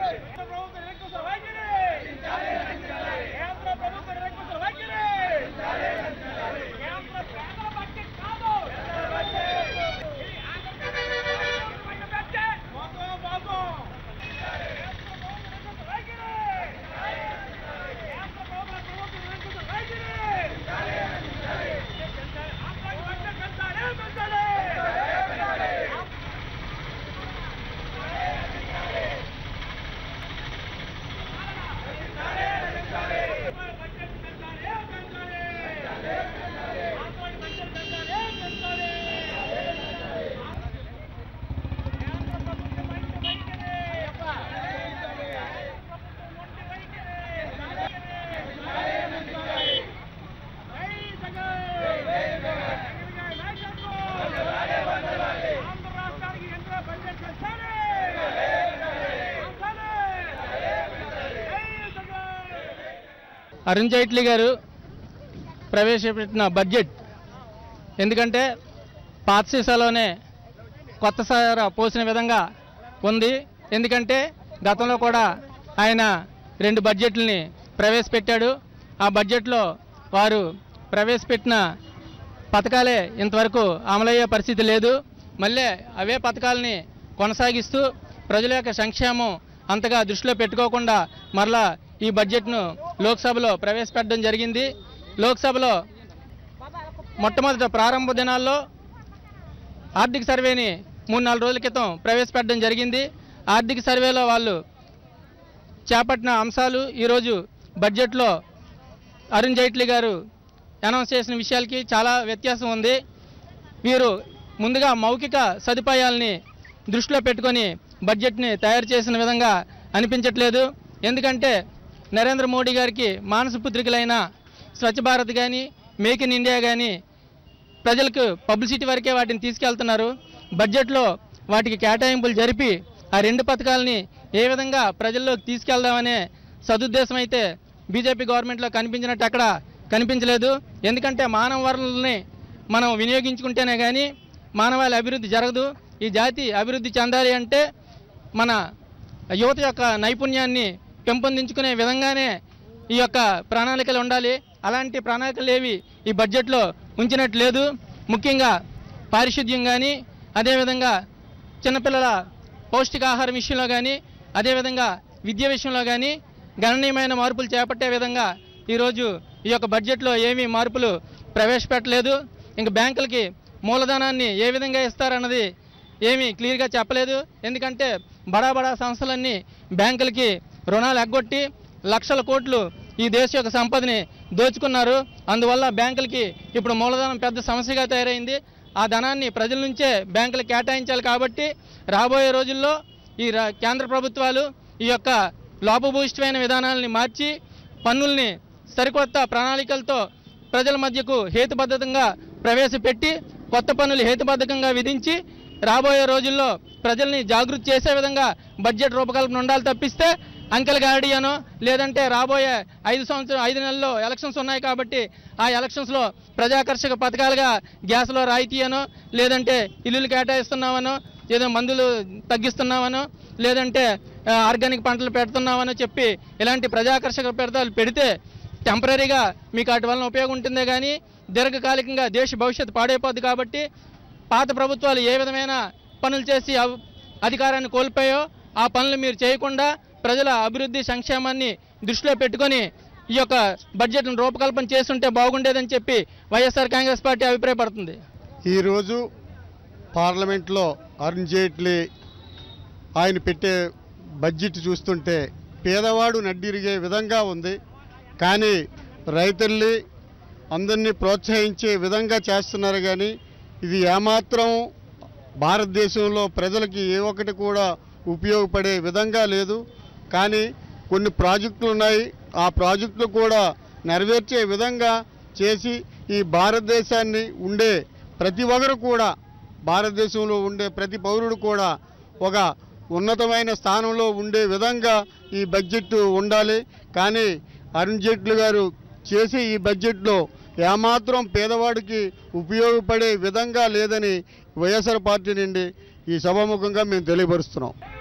అరుణ్ జైట్లీ గారు ప్రవేశపెట్టిన బడ్జెట్ ఎందుకంటే పాత సీసాలోనే కొత్త సార పోసిన విధంగా ఉంది ఎందుకంటే గతంలో కూడా ఆయన రెండు బడ్జెట్లని ప్రవేశపెట్టాడు ఆ బడ్జెట్లో వారు ప్రవేశపెట్టిన పథకాలే ఇంతవరకు అమలయ్యే పరిస్థితి లేదు మళ్ళీ అవే పథకాలని కొనసాగిస్తూ ప్రజల యొక్క సంక్షేమం అంతగా దృష్టిలో పెట్టుకోకుండా మరలా ఈ బడ్జెట్ను లోక్సభలో ప్రవేశపెట్టడం జరిగింది లోక్సభలో మొట్టమొదట ప్రారంభ దినాల్లో ఆర్థిక సర్వేని మూడు నాలుగు రోజుల క్రితం ప్రవేశపెట్టడం జరిగింది ఆర్థిక సర్వేలో వాళ్ళు చేపట్టిన అంశాలు ఈరోజు బడ్జెట్లో అరుణ్ జైట్లీ గారు అనౌన్స్ చేసిన విషయాలకి చాలా వ్యత్యాసం ఉంది వీరు ముందుగా మౌఖిక సదుపాయాలని దృష్టిలో పెట్టుకొని బడ్జెట్ని తయారు చేసిన విధంగా అనిపించట్లేదు ఎందుకంటే నరేంద్ర మోడీ గారికి మానస పుత్రికలైన స్వచ్ఛ భారత్ కానీ మేక్ ఇన్ ఇండియా కానీ ప్రజలకు పబ్లిసిటీ వరకే వాటిని తీసుకెళ్తున్నారు బడ్జెట్లో వాటికి కేటాయింపులు జరిపి ఆ రెండు పథకాలని ఏ విధంగా ప్రజల్లోకి తీసుకెళ్దామనే సదుద్దేశం అయితే బీజేపీ గవర్నమెంట్లో కనిపించినట్టు అక్కడ కనిపించలేదు ఎందుకంటే మానవ వనరుల్ని మనం వినియోగించుకుంటేనే కానీ మానవాళి అభివృద్ధి జరగదు ఈ జాతి అభివృద్ధి చెందాలి అంటే మన యువత యొక్క నైపుణ్యాన్ని పెంపొందించుకునే విధంగానే ఈ యొక్క ప్రణాళికలు ఉండాలి అలాంటి ప్రణాళికలు ఏవి ఈ బడ్జెట్లో ఉంచినట్టు లేదు ముఖ్యంగా పారిశుద్ధ్యం కానీ అదేవిధంగా చిన్నపిల్లల పౌష్టికాహారం విషయంలో కానీ అదేవిధంగా విద్య విషయంలో కానీ గణనీయమైన మార్పులు చేపట్టే విధంగా ఈరోజు ఈ యొక్క బడ్జెట్లో ఏమీ మార్పులు ప్రవేశపెట్టలేదు ఇంక బ్యాంకులకి మూలధనాన్ని ఏ విధంగా ఇస్తారన్నది ఏమీ క్లియర్గా చెప్పలేదు ఎందుకంటే బడా బడా సంస్థలన్నీ బ్యాంకులకి రుణాలు ఎగ్గొట్టి లక్షల కోట్లు ఈ దేశ యొక్క సంపదని దోచుకున్నారు అందువల్ల బ్యాంకులకి ఇప్పుడు మూలధనం పెద్ద సమస్యగా తయారైంది ఆ ధనాన్ని ప్రజల నుంచే బ్యాంకులు కేటాయించాలి కాబట్టి రాబోయే రోజుల్లో ఈ రా- కేంద్ర ప్రభుత్వాలు ఈ యొక్క లోపభూయిష్టమైన విధానాలని మార్చి పన్నుల్ని సరికొత్త ప్రణాళికలతో ప్రజల మధ్యకు హేతుబద్ధంగా ప్రవేశపెట్టి కొత్త పన్నులు హేతుబద్ధంగా విధించి రాబోయే రోజుల్లో ప్రజల్ని జాగృతి చేసే విధంగా బడ్జెట్ రూపకల్పన ఉండాలి తప్పిస్తే అంకెల గాడి అనో లేదంటే రాబోయే ఐదు సంవత్సరం ఐదు నెలల్లో ఎలక్షన్స్ ఉన్నాయి కాబట్టి ఆ ఎలక్షన్స్లో ప్రజాకర్షక పథకాలుగా గ్యాస్లో రాయితీ అనో లేదంటే ఇల్లులు కేటాయిస్తున్నామనో ఏదో మందులు తగ్గిస్తున్నామనో లేదంటే ఆ, ఆర్గానిక్ పంటలు పెడుతున్నామనో చెప్పి ఇలాంటి ప్రజాకర్షక పెడతాలు పెడితే టెంపరీగా మీకు వాటి వలన ఉపయోగం ఉంటుందే కానీ దీర్ఘకాలికంగా దేశ భవిష్యత్తు పాడైపోద్ది కాబట్టి పాత ప్రభుత్వాలు ఏ విధమైన పనులు చేసి అవ్- అధికారాన్ని కోల్పోయో ఆ పనులు మీరు చేయకుండా ప్రజల అభివృద్ధి సంక్షేమాన్ని దృష్టిలో పెట్టుకొని ఈ యొక్క బడ్జెట్ను రూపకల్పన చేస్తుంటే బాగుండేదని చెప్పి వైఎస్ఆర్ కాంగ్రెస్ పార్టీ అభిప్రాయపడుతుంది ఈరోజు పార్లమెంట్లో అరుణ్ జైట్లీ ఆయన పెట్టే బడ్జెట్ చూస్తుంటే పేదవాడు నడ్డిరిగే విధంగా ఉంది కానీ రైతుల్ని అందరినీ ప్రోత్సహించే విధంగా చేస్తున్నారు కానీ ఇది ఏమాత్రం భారతదేశంలో ప్రజలకి ఏ ఒక్కటి కూడా ఉపయోగపడే విధంగా లేదు కానీ కొన్ని ప్రాజెక్టులు ఉన్నాయి ఆ ప్రాజెక్టులు కూడా నెరవేర్చే విధంగా చేసి ఈ భారతదేశాన్ని ఉండే ప్రతి ఒక్కరు కూడా భారతదేశంలో ఉండే ప్రతి పౌరుడు కూడా ఒక ఉన్నతమైన స్థానంలో ఉండే విధంగా ఈ బడ్జెట్ ఉండాలి కానీ అరుణ్ జైట్లీ గారు చేసే ఈ బడ్జెట్లో ఏమాత్రం పేదవాడికి ఉపయోగపడే విధంగా లేదని వైఎస్ఆర్ పార్టీ నుండి ఈ సభాముఖంగా మేము తెలియపరుస్తున్నాం